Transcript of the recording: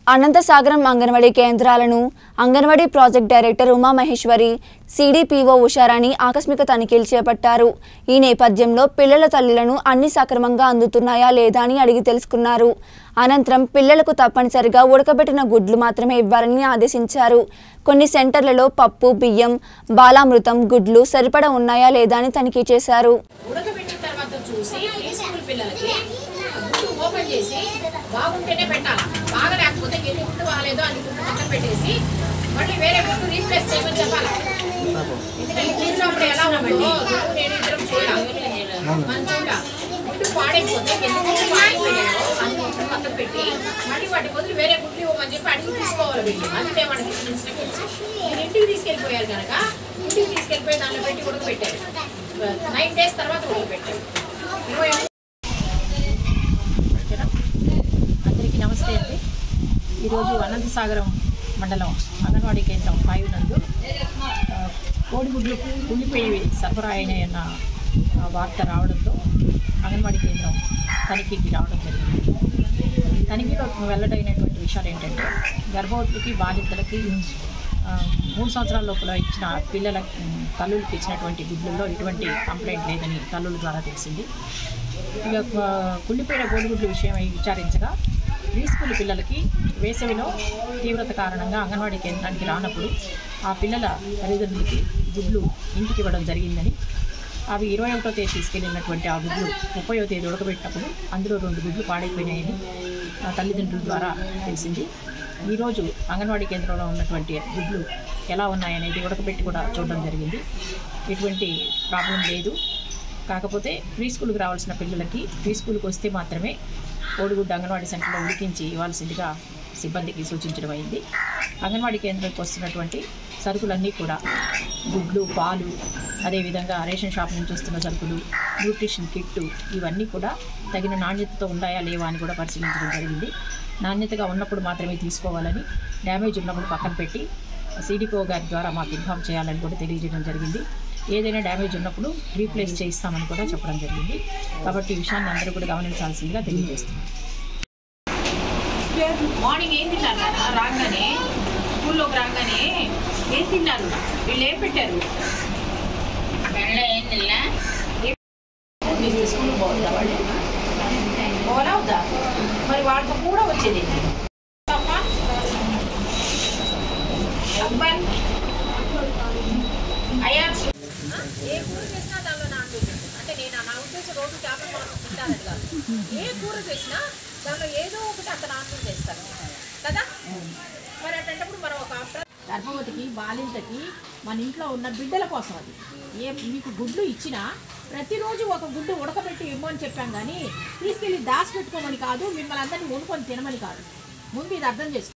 అనంతసాగరం అంగన్వాడీ కేంద్రాలను anganwadi project director Umamaheswari CDPO Usharani ఆకస్మిక తనిఖీలు చేపట్టారు ఈ నేపథ్యంలో పిల్లల తల్లులను అన్ని సక్రమంగా అందుతున్నాయా లేదా అని అడిగి తెలుసుకున్నారు అనంతరం పిల్లలకు తప్పనిసరిగా ఉడకబెట్టిన గుడ్లు మాత్రమే ఇవ్వాలని ఆదేశించారు కొన్ని సెంటర్లలో పప్పు బియ్యం బాలామృతం గుడ్లు సరిపడా ఉన్నాయా లేదా అని తనిఖీ చేశారు ఉడకబెట్టిన తర్వాత చూసి ప్రీ స్కూల్ పిల్లలకి గుడ్డు ఓపెన్ చేసి బాగుంటేనే పెట్టాలి బాగా లేకపోతే ఎన్ని గుడ్డు బాగాలేదో అన్ని గుడ్డు పక్కన పెట్టేసి మళ్ళీ వేరే గుడ్డు రీప్లేస్ చేయమని చెప్పాలి ఎందుకంటే తీసినప్పుడు ఎలా ఉందో గుడ్డు నేను ఇద్దరం చూడాలి మనం చూడాలి గుడ్డు పాడైపోతే ఎన్ని గుడ్డు పాడైపోయాయో అన్ని గుడ్డు పక్కన పెట్టి మళ్ళీ వాటి బదులు వేరే గుడ్లు ఇవ్వమని చెప్పి అడిగి తీసుకోవాలి వీళ్ళు అందుకే మనకి ఇన్స్ట్రక్షన్స్ మీరు ఇంటికి తీసుకెళ్ళిపోయారు కనుక ఇంటికి తీసుకెళ్ళిపోయి దాంట్లో పెట్టి ఉడకబెట్టారు నైన్ డేస్ తర్వాత ఉడకబెట్టారు ఇరవై ఓకేనా? అందరికీ నమస్తే అండి ఈరోజు అనంతసాగరం మండలం అంగన్వాడీ కేంద్రం ఫైవ్ నందు ఆ, కోడిగుడ్లు కుళ్ళిపోయి సరఫరా అయినాయన్న ఆ, వార్త రావడంతో అంగన్వాడీ కేంద్రం తనిఖీకి రావడం జరిగింది తనిఖీలో వెల్లడైనటువంటి విషయాలు ఏంటంటే గర్భవతులకి బాలింతలకి ఆ, మూడు సంవత్సరాల లోపల ఇచ్చిన పిల్లల ఉమ్, తల్లులకి ఇచ్చినటువంటి గుడ్లలో ఎటువంటి కంప్లైంట్ లేదని తల్లుల ద్వారా తెలిసింది ఇక ఆ, కుళ్ళిపోయిన కోడిగుడ్ల విషయమై విచారించగా ప్రీ స్కూల్ పిల్లలకి వేసవిలో తీవ్రత కారణంగా అంగన్వాడీ కేంద్రానికి రానప్పుడు ఆ పిల్లల తల్లిదండ్రులకి గుడ్లు ఇంటికి ఇవ్వడం జరిగిందని అవి ఇరవై ఒకటో తేదీ తీసుకెళ్ళినటువంటి ఆ గుడ్లు ముప్పయో తేదీ ఉడకబెట్టినప్పుడు అందులో రెండు గుడ్లు పాడైపోయినాయని ఆ తల్లిదండ్రుల ద్వారా తెలిసింది ఈరోజు అంగన్వాడీ కేంద్రంలో ఉన్నటువంటి గుడ్లు ఎలా ఉన్నాయనేది ఉడకబెట్టి కూడా చూడడం జరిగింది ఎటువంటి ప్రాబ్లం లేదు కాకపోతే ప్రీ స్కూల్కి రావాల్సిన పిల్లలకి ప్రీ స్కూల్కి వస్తే మాత్రమే కోడిగుడ్డు అంగన్వాడీ సెంటర్లో ఉడికించి ఇవ్వాల్సిందిగా సిబ్బందికి సూచించడం అయింది అంగన్వాడీ కేంద్రానికి వస్తున్నటువంటి సరుకులన్నీ కూడా గుడ్లు పాలు అదేవిధంగా రేషన్ షాప్ నుంచి వస్తున్న సరుకులు న్యూట్రిషన్ కిట్టు ఇవన్నీ కూడా తగిన నాణ్యతతో ఉన్నాయా లేవా అని కూడా పరిశీలించడం జరిగింది నాణ్యతగా ఉన్నప్పుడు మాత్రమే తీసుకోవాలని డ్యామేజ్ ఉన్నప్పుడు పక్కన పెట్టి సిడిపిఓ గారి ద్వారా మాకు ఇన్ఫామ్ చేయాలని కూడా తెలియజేయడం జరిగింది ఏదైనా డ్యామేజ్ ఉన్నప్పుడు రీప్లేస్ చేయిస్తామని కూడా చెప్పడం జరిగింది కాబట్టి ఈ విషయాన్ని అందరూ కూడా గమనించాల్సిందిగా తెలియజేస్తున్నాం మార్నింగ్ ఏం తిన్నారు నాన్న రాగానే స్కూల్లోకి రాగానే ఏం తిన్నారు వీళ్ళు ఏం పెట్టారు స్కూల్ పోవద్దా వాళ్ళు పోలవుదా మరి వాళ్ళతో కూడా వచ్చేది అమ్మా అక్బర్ అయ్యా ఏ కూర చేసినా దానిలో నాన్ అంటే నేను నా ఉద్దేశం రోజు చేపలు మనం తింటానని కాదు ఏ కూర చేసినా దానిలో ఏదో ఒకటి అంత నాన్ వెజ్ చేస్తారు కదా మరి అటువంటిప్పుడు మనం ఒక ఆఫ్టర్ గర్భవతికి బాలింతకి మన ఇంట్లో ఉన్న బిడ్డల కోసం అది ఏ మీకు గుడ్లు ఇచ్చినా ప్రతిరోజు ఒక గుడ్డు ఉడకబెట్టి ఇవ్వమని చెప్పాం కానీ తీసుకెళ్ళి దాచి పెట్టుకోమని కాదు మిమ్మల్ని అందరినీ వండుకొని తినమని కాదు ముందు ఇది అర్థం చేసుకో